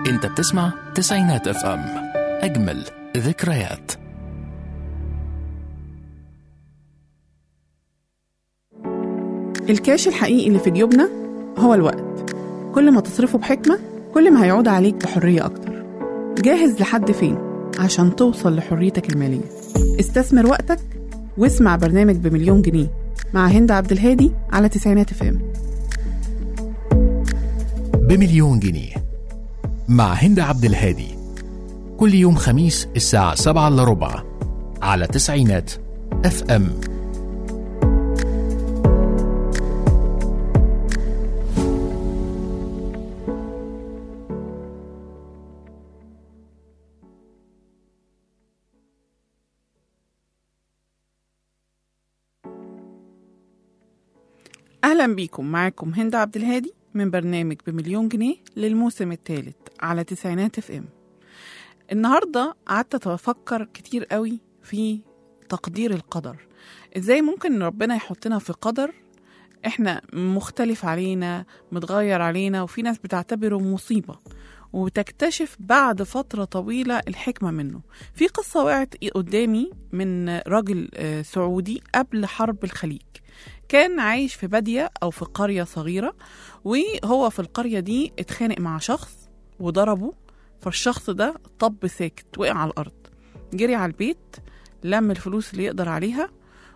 انت بتسمع تسعينات اف ام اجمل ذكريات الكاش الحقيقي اللي في جيوبنا هو الوقت كل ما تصرفه بحكمة كل ما هيعود عليك بحرية أكتر جاهز لحد فين عشان توصل لحريتك المالية استثمر وقتك واسمع برنامج بمليون جنيه مع هند عبد الهادي على تسعينات فام بمليون جنيه مع هند عبد الهادي كل يوم خميس الساعة سبعة إلا ربع على تسعينات اف ام أهلا بيكم معاكم هند عبد الهادي من برنامج بمليون جنيه للموسم الثالث على تسعينات اف ام النهاردة قعدت أتفكر كتير قوي في تقدير القدر ازاي ممكن ربنا يحطنا في قدر احنا مختلف علينا متغير علينا وفي ناس بتعتبره مصيبة وتكتشف بعد فترة طويلة الحكمة منه في قصة وقعت قدامي من راجل آه، سعودي قبل حرب الخليج كان عايش في بادية أو في قرية صغيرة وهو في القرية دي اتخانق مع شخص وضربه فالشخص ده طب ساكت وقع على الأرض جري على البيت لم الفلوس اللي يقدر عليها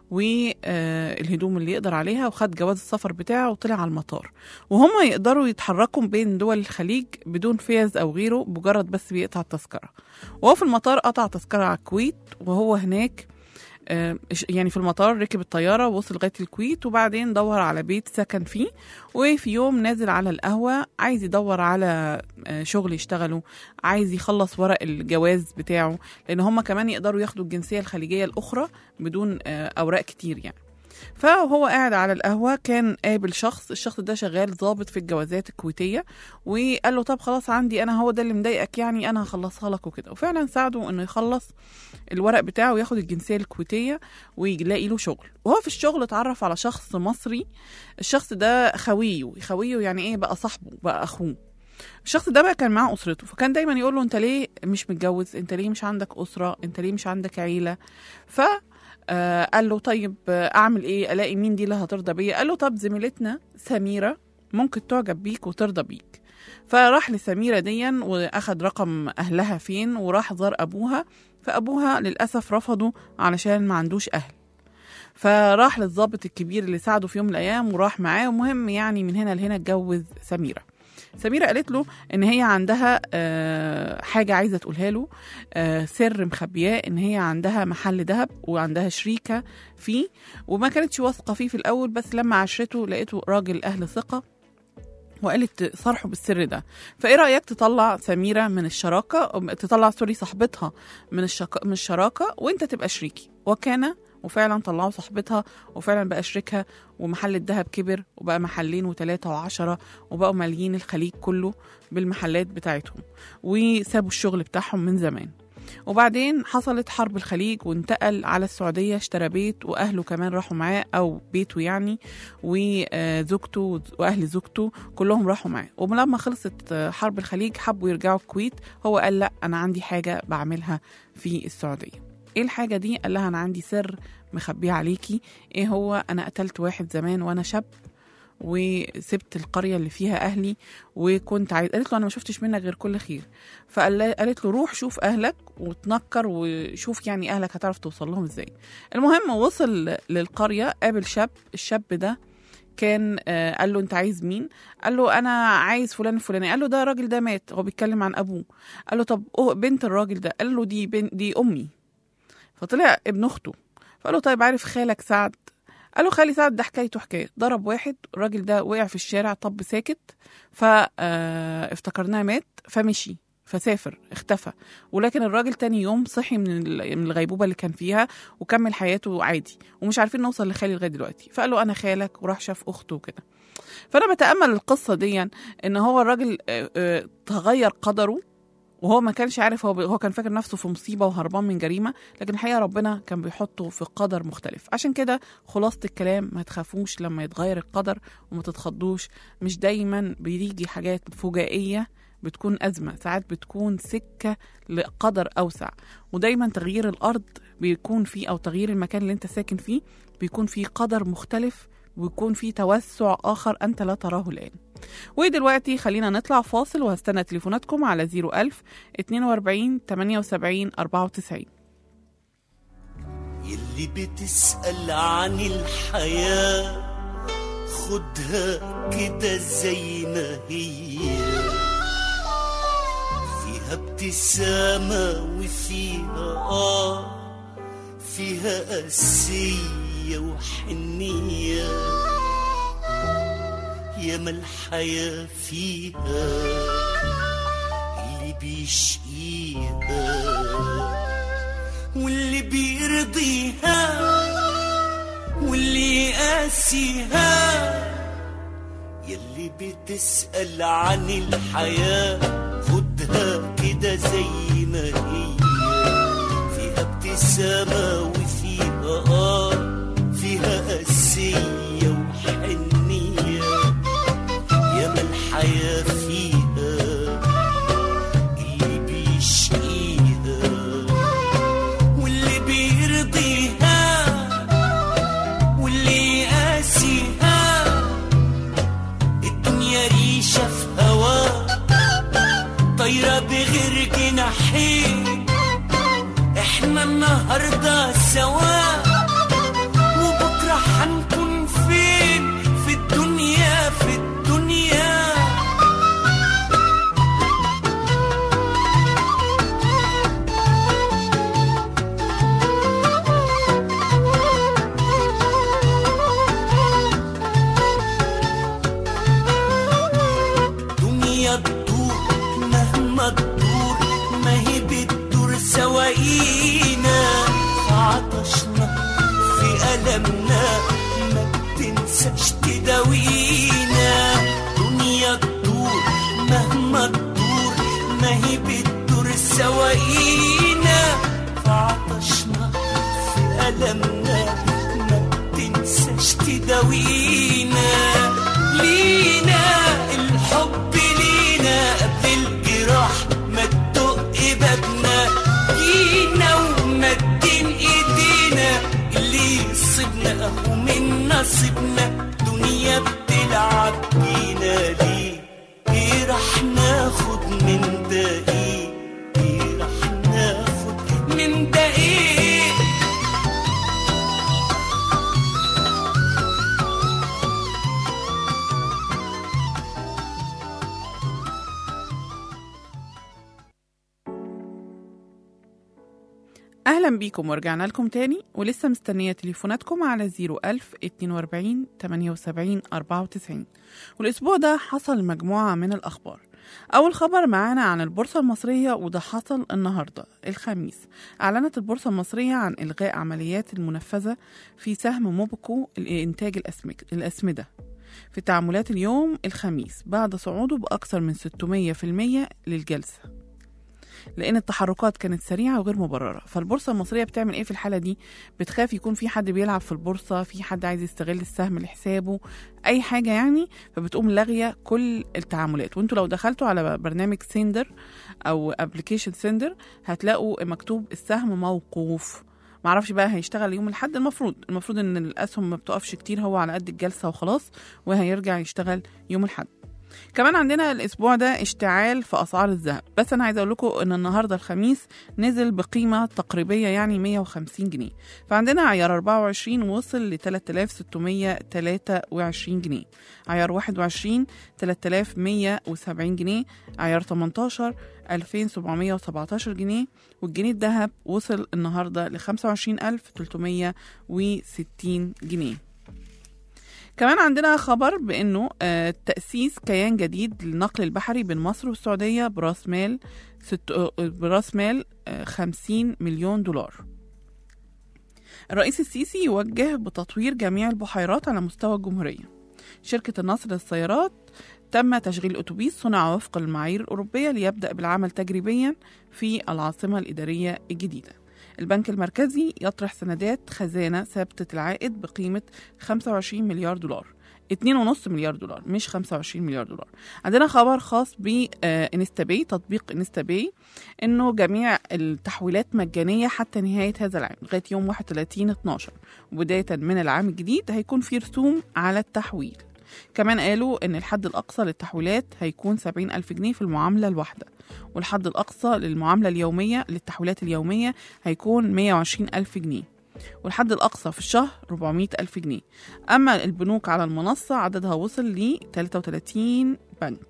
والهدوم اللي يقدر عليها وخد جواز السفر بتاعه وطلع على المطار وهم يقدروا يتحركوا بين دول الخليج بدون فيز او غيره مجرد بس بيقطع التذكره وهو في المطار قطع تذكره على الكويت وهو هناك آه، يعني في المطار ركب الطيارة ووصل لغاية الكويت وبعدين دور على بيت سكن فيه وفي يوم نازل على القهوة عايز يدور على آه، شغل يشتغله عايز يخلص ورق الجواز بتاعه لأن هم كمان يقدروا ياخدوا الجنسية الخليجية الأخرى بدون آه، أوراق كتير يعني فهو قاعد على القهوة كان قابل شخص الشخص ده شغال ضابط في الجوازات الكويتية وقال له طب خلاص عندي أنا هو ده اللي مضايقك يعني أنا هخلصها لك وكده وفعلا ساعده إنه يخلص الورق بتاعه وياخد الجنسية الكويتية ويلاقي له شغل وهو في الشغل اتعرف على شخص مصري الشخص ده خويه خويه يعني ايه بقى صاحبه بقى اخوه الشخص ده بقى كان معاه اسرته فكان دايما يقول له انت ليه مش متجوز انت ليه مش عندك اسره انت ليه مش عندك عيله ف آه، قال له طيب آه، اعمل ايه الاقي مين دي اللي هترضى بيا قال له طب زميلتنا سميره ممكن تعجب بيك وترضى بيك فراح لسميرة ديا واخد رقم اهلها فين وراح زار ابوها فابوها للاسف رفضه علشان ما عندوش اهل فراح للضابط الكبير اللي ساعده في يوم من الايام وراح معاه ومهم يعني من هنا لهنا اتجوز سميره سميرة قالت له ان هي عندها آه، حاجة عايزة تقولها له آه، سر مخبياه ان هي عندها محل ذهب وعندها شريكة فيه وما كانتش واثقة فيه في الاول بس لما عشرته لقيته راجل اهل ثقة وقالت صرحه بالسر ده فايه رايك تطلع سميره من الشراكه تطلع سوري صاحبتها من الشك... من الشراكه وانت تبقى شريكي وكان وفعلا طلعوا صاحبتها وفعلا بقى شريكها ومحل الذهب كبر وبقى محلين وثلاثة وعشرة وبقوا ماليين الخليج كله بالمحلات بتاعتهم وسابوا الشغل بتاعهم من زمان وبعدين حصلت حرب الخليج وانتقل على السعودية اشترى بيت وأهله كمان راحوا معاه أو بيته يعني وزوجته وأهل زوجته كلهم راحوا معاه ولما خلصت حرب الخليج حبوا يرجعوا الكويت هو قال لا أنا عندي حاجة بعملها في السعودية ايه الحاجة دي؟ قال لها أنا عندي سر مخبيه عليكي ايه هو أنا قتلت واحد زمان وأنا شاب وسبت القرية اللي فيها أهلي وكنت عايز قالت له أنا ما شفتش منك غير كل خير فقالت له روح شوف أهلك وتنكر وشوف يعني أهلك هتعرف توصل لهم إزاي المهم وصل للقرية قابل شاب الشاب ده كان آه، قال له انت عايز مين قال له انا عايز فلان الفلاني قال له ده الراجل ده مات هو بيتكلم عن ابوه قال له طب أوه بنت الراجل ده قال له دي بن دي امي فطلع ابن اخته فقال له طيب عارف خالك سعد قال له خالي سعد ده حكايته حكايه ضرب واحد الراجل ده وقع في الشارع طب ساكت فافتكرناه مات فمشي فسافر اختفى ولكن الراجل تاني يوم صحي من ال- من الغيبوبه اللي كان فيها وكمل حياته عادي ومش عارفين نوصل لخالي لغايه دلوقتي فقال له انا خالك وراح شاف اخته وكده فانا بتامل القصه دي ان هو الراجل آه، آه، تغير قدره وهو ما كانش عارف هو هو كان فاكر نفسه في مصيبه وهربان من جريمه لكن الحقيقه ربنا كان بيحطه في قدر مختلف عشان كده خلاصه الكلام ما تخافوش لما يتغير القدر وما تتخضوش مش دايما بيجي حاجات فجائيه بتكون أزمة ساعات بتكون سكة لقدر أوسع ودايما تغيير الأرض بيكون فيه أو تغيير المكان اللي أنت ساكن فيه بيكون فيه قدر مختلف ويكون فيه توسع آخر أنت لا تراه الآن ودلوقتي خلينا نطلع فاصل وهستنى تليفوناتكم على 01000 42 78 94 يلي بتسأل عن الحياة خدها كده زي ما هي فيها ابتسامة وفيها آه فيها قاسية وحنية ياما الحياة فيها اللي بيشقيها واللي بيرضيها واللي يقاسيها يلي بتسأل عن الحياة خدها كده زي ما هي فيها ابتسامة وفيها آه فيها قاسية وحنية ياما الحياة فيها اللي بيشقيها واللي بيرضيها واللي يقاسيها الدنيا ريشة في هوا طايرة بغير جناحين احنا النهاردة سوا وبكرة هنكون فين في الدنيا في الدنيا دنيا تدور مهما تدور ما هي بتدور سواقينا في عطشنا في ألمنا ما بتنساش تداوينا دنيا تدور مهما تدور ما هي بتدور سواقينا في عطشنا في ألمنا ما بتنساش تداوينا لينا الحب لينا قبل الجراح ما تدق بابنا جينا ومدين ايدينا اللي يصيبنا اهو من نصيبنا دنيا بتلعب بينا ليه ايه راح ناخد من ده ايه ايه راح ناخد من ده ايه أهلا بيكم ورجعنا لكم تاني ولسه مستنية تليفوناتكم على 01000 42 78 94 والأسبوع ده حصل مجموعة من الأخبار أول خبر معانا عن البورصة المصرية وده حصل النهاردة الخميس أعلنت البورصة المصرية عن إلغاء عمليات المنفذة في سهم موبكو لإنتاج الأسمك- الأسمدة في تعاملات اليوم الخميس بعد صعوده بأكثر من 600% للجلسة لان التحركات كانت سريعه وغير مبرره فالبورصه المصريه بتعمل ايه في الحاله دي بتخاف يكون في حد بيلعب في البورصه في حد عايز يستغل السهم لحسابه اي حاجه يعني فبتقوم لاغيه كل التعاملات وانتوا لو دخلتوا على برنامج سندر او ابلكيشن سندر هتلاقوا مكتوب السهم موقوف معرفش بقى هيشتغل يوم الحد المفروض المفروض ان الاسهم ما بتقفش كتير هو على قد الجلسه وخلاص وهيرجع يشتغل يوم الحد كمان عندنا الاسبوع ده اشتعال في اسعار الذهب بس انا عايزه اقول لكم ان النهارده الخميس نزل بقيمه تقريبيه يعني 150 جنيه فعندنا عيار 24 وصل ل 3623 جنيه عيار 21 3170 جنيه عيار 18 2717 جنيه والجنيه الذهب وصل النهارده ل 25360 جنيه كمان عندنا خبر بانه آه، تاسيس كيان جديد للنقل البحري بين مصر والسعوديه براس مال ست آه، براس مال آه، 50 مليون دولار الرئيس السيسي يوجه بتطوير جميع البحيرات على مستوى الجمهوريه شركه النصر للسيارات تم تشغيل أتوبيس صنع وفق المعايير الأوروبية ليبدأ بالعمل تجريبيا في العاصمة الإدارية الجديدة البنك المركزي يطرح سندات خزانة ثابتة العائد بقيمة 25 مليار دولار 2.5 مليار دولار مش 25 مليار دولار عندنا خبر خاص بانستابي تطبيق انستابي انه جميع التحويلات مجانيه حتى نهايه هذا العام لغايه يوم 31 12 وبدايه من العام الجديد هيكون في رسوم على التحويل كمان قالوا ان الحد الاقصى للتحويلات هيكون 70 الف جنيه في المعامله الواحده والحد الاقصى للمعامله اليوميه للتحويلات اليوميه هيكون 120 الف جنيه والحد الأقصى في الشهر 400 ألف جنيه أما البنوك على المنصة عددها وصل ل 33 بنك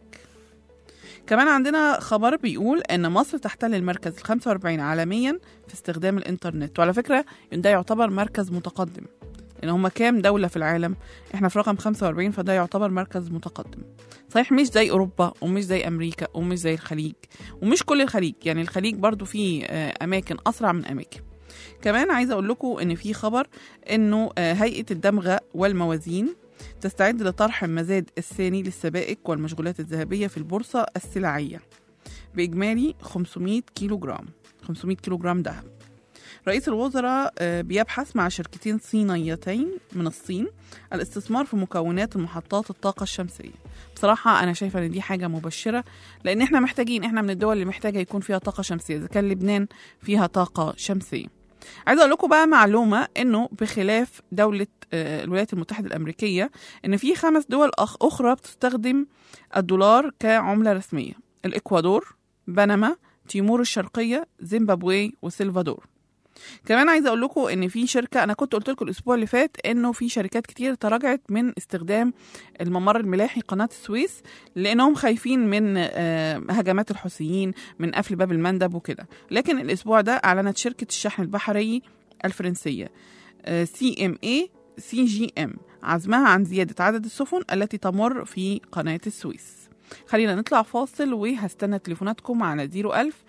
كمان عندنا خبر بيقول ان مصر تحتل المركز ال 45 عالميا في استخدام الانترنت وعلى فكره ده يعتبر مركز متقدم لان هما كام دوله في العالم احنا في رقم 45 فده يعتبر مركز متقدم صحيح مش زي اوروبا ومش زي امريكا ومش زي الخليج ومش كل الخليج يعني الخليج برضو فيه آه، اماكن اسرع من اماكن كمان عايزه اقول لكم ان في خبر انه آه، هيئه الدمغ والموازين تستعد لطرح المزاد الثاني للسبائك والمشغولات الذهبيه في البورصه السلعيه باجمالي 500 كيلو جرام 500 كيلو جرام ذهب رئيس الوزراء آه، بيبحث مع شركتين صينيتين من الصين الاستثمار في مكونات محطات الطاقة الشمسية بصراحة أنا شايفة إن دي حاجة مبشرة لأن إحنا محتاجين إحنا من الدول اللي محتاجة يكون فيها طاقة شمسية إذا كان لبنان فيها طاقة شمسية عايزة أقول لكم بقى معلومة إنه بخلاف دولة آه، الولايات المتحدة الأمريكية إن في خمس دول أخ- أخرى بتستخدم الدولار كعملة رسمية الإكوادور بنما تيمور الشرقية زيمبابوي وسلفادور كمان عايزه اقول لكم ان في شركه انا كنت قلت لكم الاسبوع اللي فات انه في شركات كتير تراجعت من استخدام الممر الملاحي قناه السويس لانهم خايفين من آه، هجمات الحوثيين من قفل باب المندب وكده لكن الاسبوع ده اعلنت شركه الشحن البحري الفرنسيه سي ام اي سي جي ام عزمها عن زياده عدد السفن التي تمر في قناه السويس خلينا نطلع فاصل وهستنى تليفوناتكم على 01000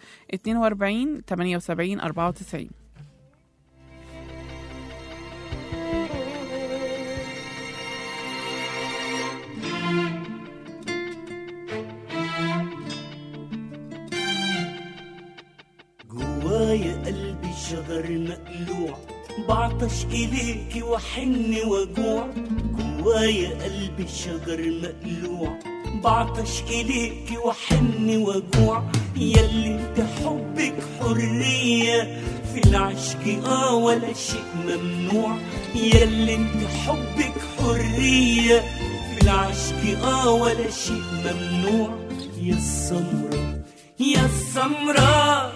42 78 94 جوايا قلبي شجر مقلوع بعطش إليكي وحن وجوع جوايا قلبي شجر مقلوع بعطش إليكي وحن وجوع ياللي انت حبك حرية في العشق اه ولا شيء ممنوع ياللي انت حبك حرية في العشق اه ولا شيء ممنوع يا السمرة يا السمرة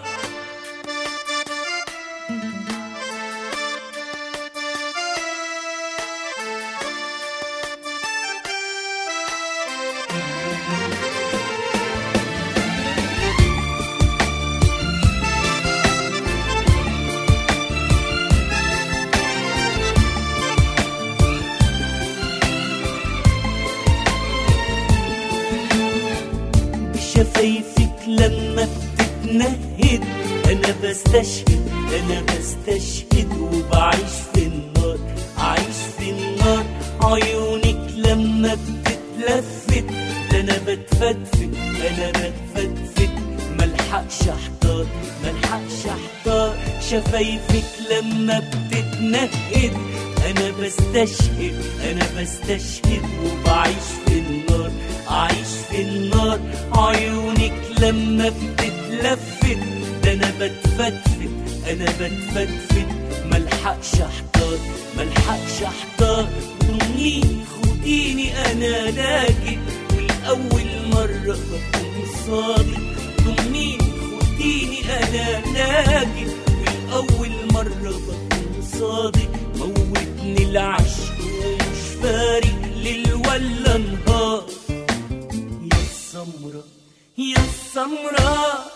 بشفايفك لما بتتنهد انا بستشهد انا بستشهد وبعيش في النار عايش في النار عيونك لما بتتلفت ده انا بتفتفت انا بتفتفت ملحقش احتار ملحقش احتار شفايفك لما بتتنهد انا بستشهد انا بستشهد وبعيش في النار عايش في النار عيونك لما بتتلفت ده انا بتفتفت انا بتفتفت ملحقش احتار ملحقش احتار ضمنيني خديني انا لاجئ والاول مره بكون صادق ضمنيني خديني انا لاجئ والاول مره بكون صادق موتني العشق ومش فارق ليل ولا نهار يا السمرة يا السمرة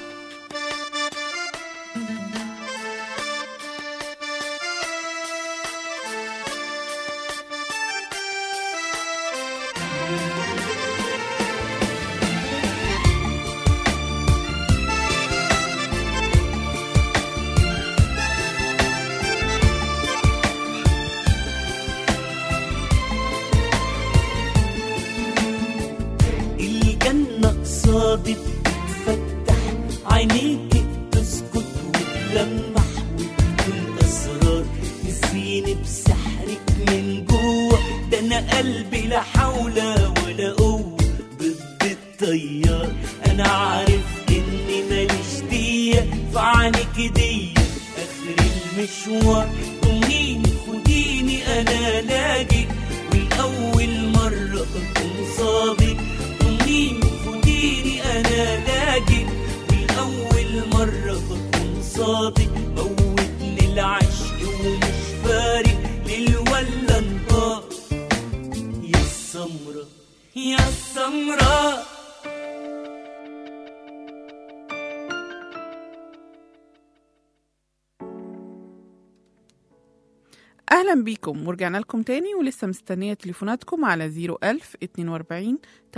الجنة قصادك بتفتح عينيك تسكت وتلمح وتكون أسرار تسيني بسحرك من جوه ده أنا قلبي لا طيار انا عارف اني ماليش دية فعنك دي اخر المشوار ضميني خديني انا لاجئ والاول مرة اكون صادق ضميني خديني انا لاجئ والاول مرة اكون صادق موتني العشق ومش فارق ليل ولا نهار يا السمرة يا السمرة أهلا بيكم ورجعنا لكم تاني ولسه مستنية تليفوناتكم على 01000 42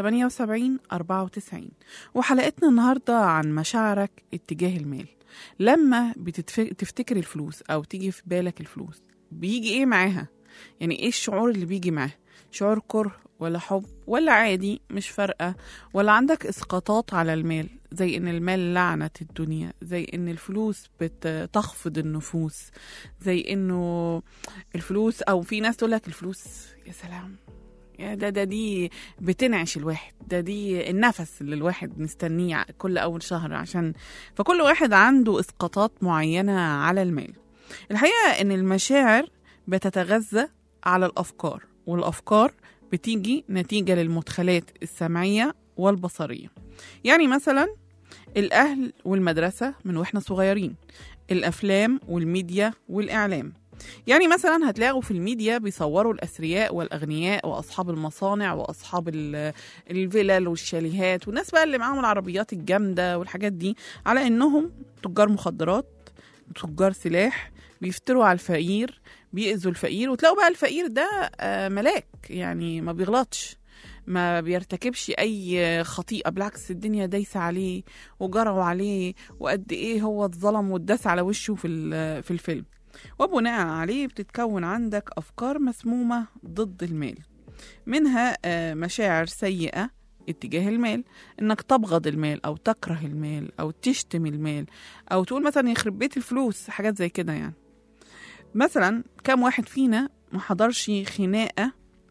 78 94 وحلقتنا النهاردة عن مشاعرك اتجاه المال لما بتفتكر الفلوس أو تيجي في بالك الفلوس بيجي إيه معاها؟ يعني إيه الشعور اللي بيجي معاه؟ شعور كره ولا حب ولا عادي مش فارقة ولا عندك إسقاطات على المال زي إن المال لعنة الدنيا زي إن الفلوس بتخفض النفوس زي إنه الفلوس أو في ناس تقول لك الفلوس يا سلام يا ده ده دي بتنعش الواحد ده دي النفس اللي الواحد مستنيه كل أول شهر عشان فكل واحد عنده إسقاطات معينة على المال الحقيقة إن المشاعر بتتغذى على الأفكار والأفكار بتيجي نتيجة للمدخلات السمعية والبصرية يعني مثلا الأهل والمدرسة من وإحنا صغيرين الأفلام والميديا والإعلام يعني مثلا هتلاقوا في الميديا بيصوروا الأثرياء والأغنياء وأصحاب المصانع وأصحاب ال- الفلل والشاليهات والناس بقى اللي معاهم العربيات الجامدة والحاجات دي على إنهم تجار مخدرات تجار سلاح بيفتروا على الفقير بيأذوا الفقير وتلاقوا بقى الفقير ده آه، ملاك يعني ما بيغلطش ما بيرتكبش اي خطيئه بالعكس الدنيا دايسه عليه وجروا عليه وقد ايه هو اتظلم واتداس على وشه في ال- في الفيلم وبناء عليه بتتكون عندك افكار مسمومه ضد المال منها آه، مشاعر سيئه اتجاه المال انك تبغض المال او تكره المال او تشتم المال او تقول مثلا يخرب بيت الفلوس حاجات زي كده يعني مثلا كم واحد فينا ما حضرش خناقه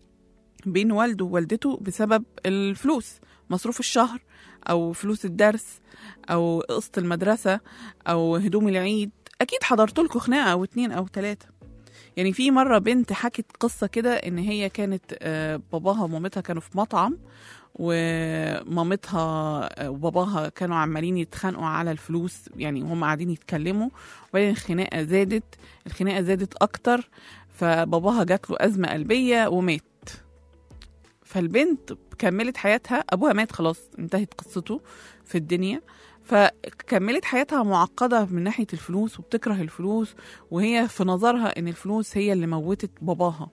بين والده ووالدته بسبب الفلوس مصروف الشهر او فلوس الدرس او قسط المدرسه او هدوم العيد اكيد حضرت لكم خناقه او اتنين او تلاته يعني في مره بنت حكت قصه كده ان هي كانت آه، باباها ومامتها كانوا في مطعم ومامتها آه، وباباها كانوا عمالين يتخانقوا على الفلوس يعني هم قاعدين يتكلموا وبعدين الخناقه زادت الخناقه زادت اكتر فباباها جات له ازمه قلبيه ومات فالبنت كملت حياتها ابوها مات خلاص انتهت قصته في الدنيا فكملت حياتها معقدة من ناحية الفلوس وبتكره الفلوس وهي في نظرها ان الفلوس هي اللي موتت باباها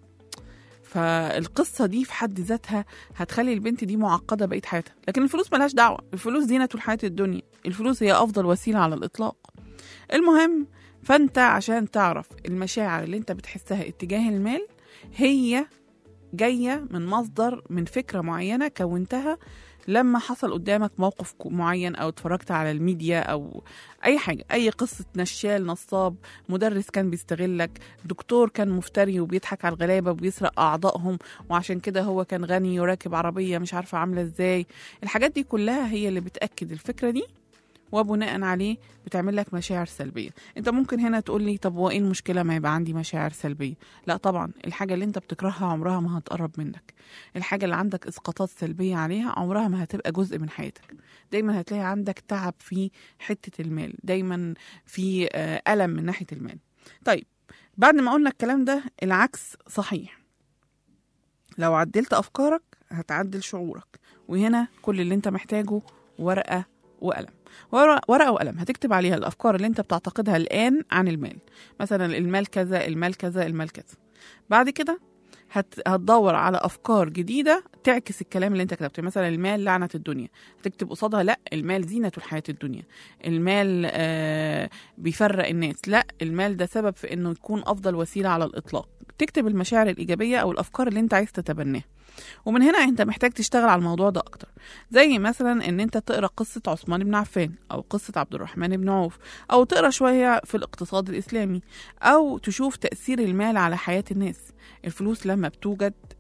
فالقصة دي في حد ذاتها هتخلي البنت دي معقدة بقية حياتها لكن الفلوس ملهاش دعوة الفلوس زينة الحياة الدنيا الفلوس هي أفضل وسيلة على الإطلاق المهم فأنت عشان تعرف المشاعر اللي أنت بتحسها اتجاه المال هي جاية من مصدر من فكرة معينة كونتها لما حصل قدامك موقف ك- معين أو اتفرجت على الميديا أو أي حاجة أي قصة نشال نصاب مدرس كان بيستغلك دكتور كان مفتري وبيضحك على الغلابة وبيسرق أعضائهم وعشان كده هو كان غني وراكب عربية مش عارفة عاملة إزاي الحاجات دي كلها هي اللي بتأكد الفكرة دي وبناء عليه بتعمل لك مشاعر سلبيه انت ممكن هنا تقول لي طب وايه المشكله ما يبقى عندي مشاعر سلبيه لا طبعا الحاجه اللي انت بتكرهها عمرها ما هتقرب منك الحاجه اللي عندك اسقاطات سلبيه عليها عمرها ما هتبقى جزء من حياتك دايما هتلاقي عندك تعب في حته المال دايما في آه، الم من ناحيه المال طيب بعد ما قلنا الكلام ده العكس صحيح لو عدلت افكارك هتعدل شعورك وهنا كل اللي انت محتاجه ورقه وقلم ورق- ورقه وقلم هتكتب عليها الافكار اللي انت بتعتقدها الان عن المال مثلا المال كذا المال كذا المال كذا بعد كده هت... هتدور على افكار جديده تعكس الكلام اللي انت كتبته مثلا المال لعنه الدنيا هتكتب قصادها لا المال زينه الحياه الدنيا المال آه بيفرق الناس لا المال ده سبب في انه يكون افضل وسيله على الاطلاق تكتب المشاعر الايجابيه او الافكار اللي انت عايز تتبناها ومن هنا انت محتاج تشتغل على الموضوع ده اكتر زي مثلا ان انت تقرا قصه عثمان بن عفان او قصه عبد الرحمن بن عوف او تقرا شويه في الاقتصاد الاسلامي او تشوف تاثير المال على حياه الناس الفلوس لما بتوجد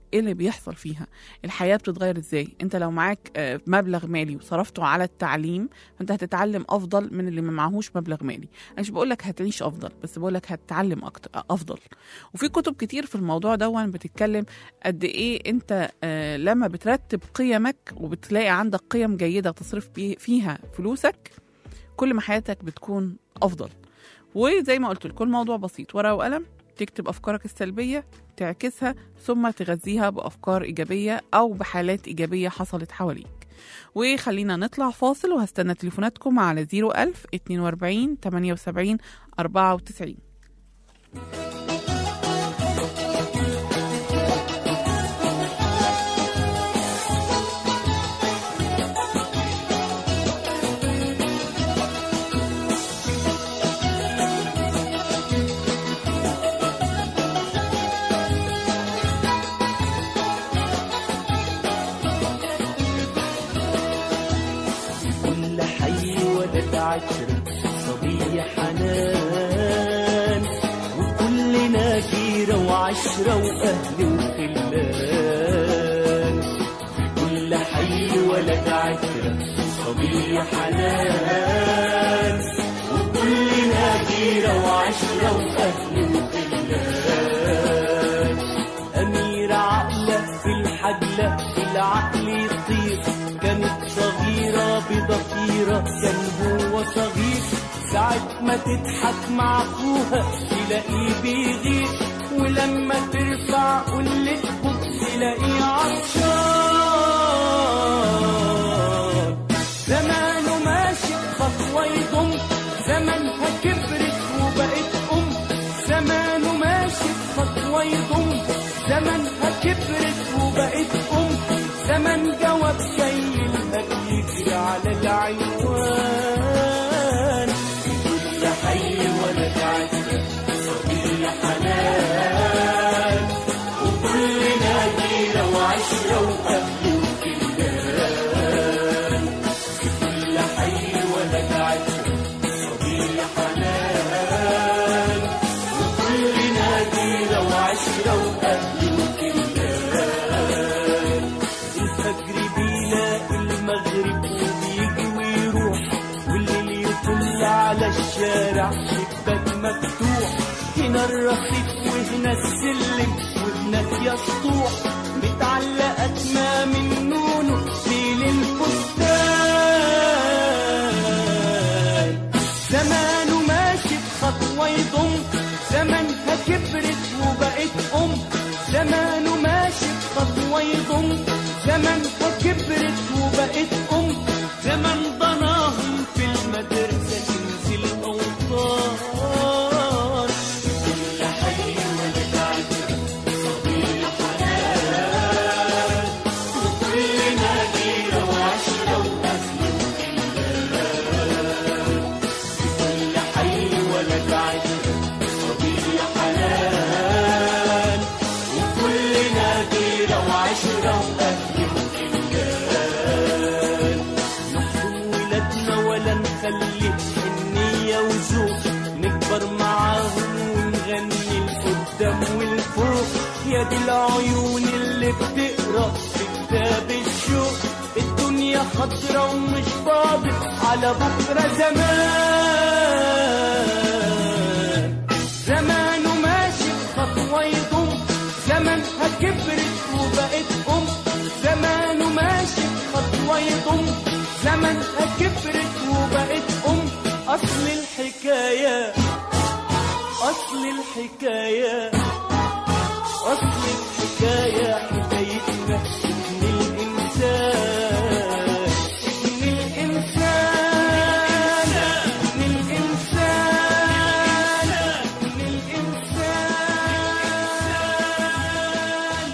ايه اللي بيحصل فيها الحياه بتتغير ازاي انت لو معاك آه، مبلغ مالي وصرفته على التعليم فانت هتتعلم افضل من اللي ما معهوش مبلغ مالي انا مش بقول لك هتعيش افضل بس بقول لك هتتعلم اكتر افضل وفي كتب كتير في الموضوع ده بتتكلم قد ايه انت آه، لما بترتب قيمك وبتلاقي عندك قيم جيده تصرف بيه- فيها فلوسك كل ما حياتك بتكون افضل وزي ما قلت لكم الموضوع بسيط ورقه وقلم تكتب افكارك السلبيه تعكسها ثم تغذيها بافكار ايجابيه او بحالات ايجابيه حصلت حواليك وخلينا نطلع فاصل وهستنى تليفوناتكم على 01000 42 78 94 كل حي ولد عشرة صبية حنان وكلنا جيرة وعشرة وأهل وخلان كل حي ولد عشرة صبية حنان وكلنا جيرة وعشرة وأهل وخلان أميرة عقلة في الحجلة العقل يطير كانت صغيرة بضفيرة كان هو صغير ساعة ما تضحك مع أخوها تلاقيه بيغير ولما ترفع قلتهم تلاقيه عطشان زمانه ماشي بخطوة يضم زمانها كبرت وبقت أم زمانه ماشي بخطوة يضم زمانها كبرت وبقت أم زمن جواب شايلها بيجري على العنوان في كل حي ولد عشرة صبية حنان وكلنا جيرة وعشرة وأهل وكلان في كل حي ولد عشرة صبية حنان وكلنا جيرة وعشرة وأهل وكلان الفجر بيلاقي المغرب وبيجي ويروح والليل يطل على الشارع شباك مفتوح هنا الرصيف وهنا السلم وهناك يا سطوح متعلقة ما من نونه ليل الفستان زمانه ماشي بخطوة يضم زمانها كبرت وبقت أم زمانه ماشي بخطوة يضم زمانها كبرت وبقت أم زمن ضناهم في المدرسة تنزل أوطان كل حي ولد عشرة صبية حنان وكلنا جيرة وعشرة وأهل وخلان كل حي ولد عشرة صبية حنان وكلنا جيرة وعشرة وأهل وخلان نحضن ولادنا ولا نخلي حنية وذوق نكبر معاهم ونغني لقدام والفوق يا دي العيون اللي بتقرا في كتاب الشوق الدنيا خضرا ومش فاضل على بكرة زمان زمانه ماشي بخطوة يضم زمانها كبرت وبقت أم زمانه ماشي بخطوة يضم زمانها كبرت وبقت أم أصل الحكاية أصل الحكاية أصل الحكاية حكايتنا ابن الإنسان ابن الإنسان ابن الإنسان ابن الإنسان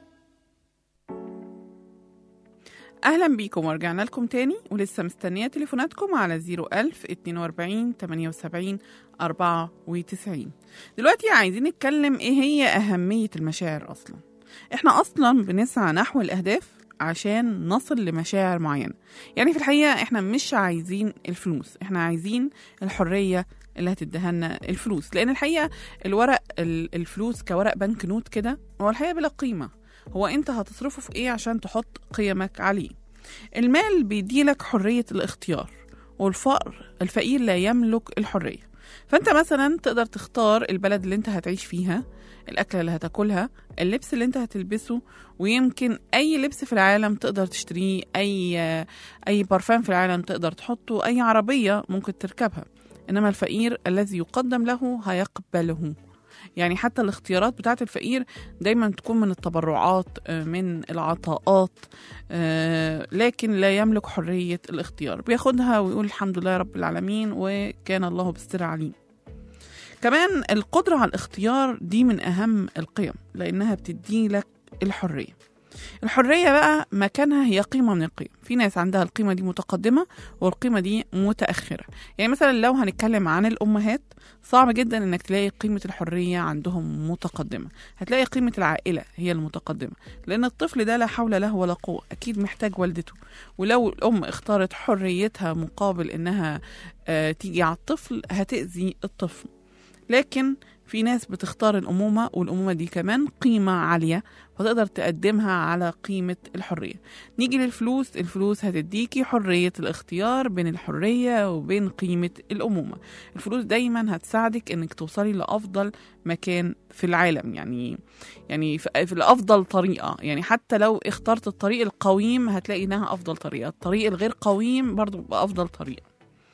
اهلا بيكم ورجعنا لكم تاني ولسه مستنيه تليفوناتكم على 01000 42 78 94 دلوقتي عايزين نتكلم ايه هي اهميه المشاعر اصلا احنا اصلا بنسعى نحو الاهداف عشان نصل لمشاعر معينه يعني في الحقيقه احنا مش عايزين الفلوس احنا عايزين الحريه اللي هتديها لنا الفلوس لان الحقيقه الورق ال- الفلوس كورق بنك نوت كده هو الحقيقه بلا قيمه هو انت هتصرفه في ايه عشان تحط قيمك عليه المال بيديلك حرية الاختيار والفقر الفقير لا يملك الحرية فانت مثلا تقدر تختار البلد اللي انت هتعيش فيها الأكلة اللي هتاكلها اللبس اللي انت هتلبسه ويمكن أي لبس في العالم تقدر تشتريه أي أي برفان في العالم تقدر تحطه أي عربية ممكن تركبها إنما الفقير الذي يقدم له هيقبله يعني حتى الاختيارات بتاعت الفقير دايما تكون من التبرعات آه، من العطاءات آه، لكن لا يملك حرية الاختيار بياخدها ويقول الحمد لله رب العالمين وكان الله بالسر عليم كمان القدرة على الاختيار دي من أهم القيم لأنها بتدي لك الحرية الحرية بقى مكانها هي قيمة من القيم في ناس عندها القيمة دي متقدمة والقيمة دي متأخرة يعني مثلا لو هنتكلم عن الأمهات صعب جدا انك تلاقي قيمة الحرية عندهم متقدمة هتلاقي قيمة العائلة هي المتقدمة لأن الطفل ده لا حول له ولا قوة أكيد محتاج والدته ولو الأم اختارت حريتها مقابل إنها آه، تيجي على الطفل هتأذي الطفل لكن في ناس بتختار الأمومة والأمومة دي كمان قيمة عالية فتقدر تقدمها على قيمة الحرية نيجي للفلوس الفلوس هتديكي حرية الاختيار بين الحرية وبين قيمة الأمومة الفلوس دايما هتساعدك انك توصلي لأفضل مكان في العالم يعني يعني في في الأفضل طريقة يعني حتى لو اخترت الطريق القويم هتلاقي انها أفضل طريقة الطريق الغير قويم برضو بيبقى أفضل طريقة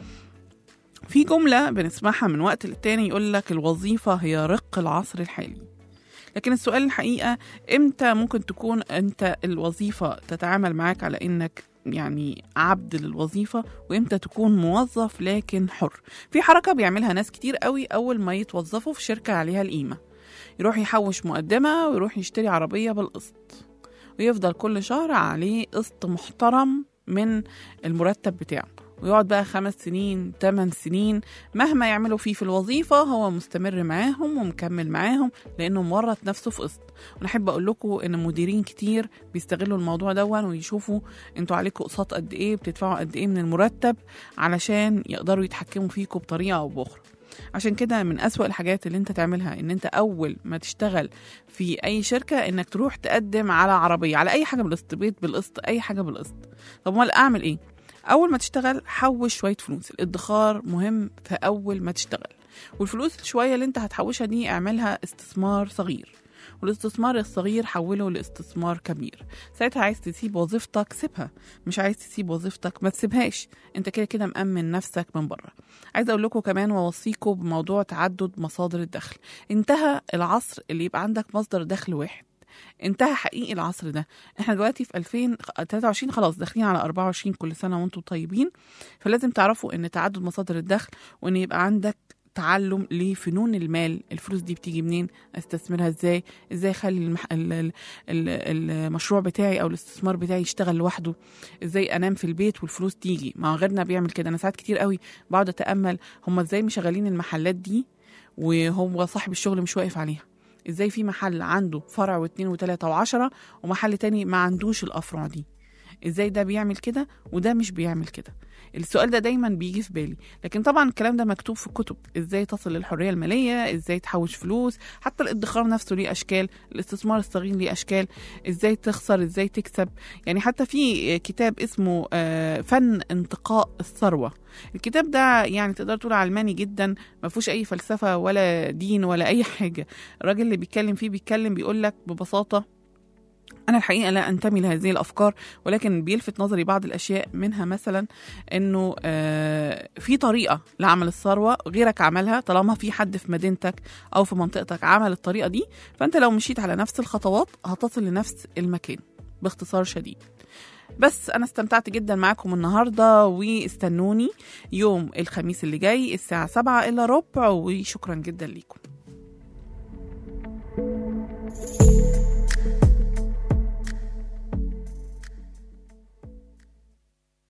في جملة بنسمعها من وقت للتاني يقول لك الوظيفة هي رق العصر الحالي لكن السؤال الحقيقة امتى ممكن تكون انت الوظيفة تتعامل معاك على انك يعني عبد للوظيفة وامتى تكون موظف لكن حر في حركة بيعملها ناس كتير قوي اول ما يتوظفوا في شركة عليها القيمة يروح يحوش مقدمة ويروح يشتري عربية بالقسط ويفضل كل شهر عليه قسط محترم من المرتب بتاعه ويقعد بقى خمس سنين تمن سنين مهما يعملوا فيه في الوظيفة هو مستمر معاهم ومكمل معاهم لأنه مورط نفسه في قسط وأنا أحب أقول لكم إن مديرين كتير بيستغلوا الموضوع دون ويشوفوا انتوا عليكم اقساط قد إيه بتدفعوا قد إيه من المرتب علشان يقدروا يتحكموا فيكم بطريقة أو بأخرى عشان كده من أسوأ الحاجات اللي انت تعملها ان انت اول ما تشتغل في اي شركة انك تروح تقدم على عربية على اي حاجة بالقسط بيت بالقسط اي حاجة بالقسط طب امال اعمل ايه اول ما تشتغل حوش شويه فلوس الادخار مهم في اول ما تشتغل والفلوس شويه اللي انت هتحوشها دي اعملها استثمار صغير والاستثمار الصغير حوله لاستثمار كبير ساعتها عايز تسيب وظيفتك سيبها مش عايز تسيب وظيفتك ما تسيبهاش انت كده كده مأمن نفسك من بره عايز اقول لكم كمان واوصيكم بموضوع تعدد مصادر الدخل انتهى العصر اللي يبقى عندك مصدر دخل واحد انتهى حقيقي العصر ده احنا دلوقتي في 2023 خلاص داخلين على 24 كل سنه وانتم طيبين فلازم تعرفوا ان تعدد مصادر الدخل وان يبقى عندك تعلم لفنون المال الفلوس دي بتيجي منين استثمرها ازاي ازاي اخلي المح... ال... ال... ال... المشروع بتاعي او الاستثمار بتاعي يشتغل لوحده ازاي انام في البيت والفلوس تيجي ما غيرنا بيعمل كده انا ساعات كتير قوي بقعد اتامل هم ازاي مشغلين المحلات دي وهو صاحب الشغل مش واقف عليها ازاي في محل عنده فرع واثنين وثلاثة وعشرة ومحل تاني ما عندوش الافرع دي ازاي ده بيعمل كده وده مش بيعمل كده السؤال ده دايما بيجي في بالي لكن طبعا الكلام ده مكتوب في الكتب ازاي تصل للحريه الماليه ازاي تحوش فلوس حتى الادخار نفسه ليه اشكال الاستثمار الصغير ليه اشكال ازاي تخسر ازاي تكسب يعني حتى في كتاب اسمه آه، فن انتقاء الثروه الكتاب ده يعني تقدر تقول علماني جدا ما فيهوش اي فلسفه ولا دين ولا اي حاجه الراجل اللي بيتكلم فيه بيتكلم بيقول لك ببساطه أنا الحقيقة لا أنتمي لهذه الأفكار ولكن بيلفت نظري بعض الأشياء منها مثلا إنه آه، في طريقة لعمل الثروة غيرك عملها طالما في حد في مدينتك أو في منطقتك عمل الطريقة دي فأنت لو مشيت على نفس الخطوات هتصل لنفس المكان باختصار شديد بس أنا استمتعت جدا معاكم النهاردة واستنوني يوم الخميس اللي جاي الساعة سبعة إلا ربع وشكرا جدا ليكم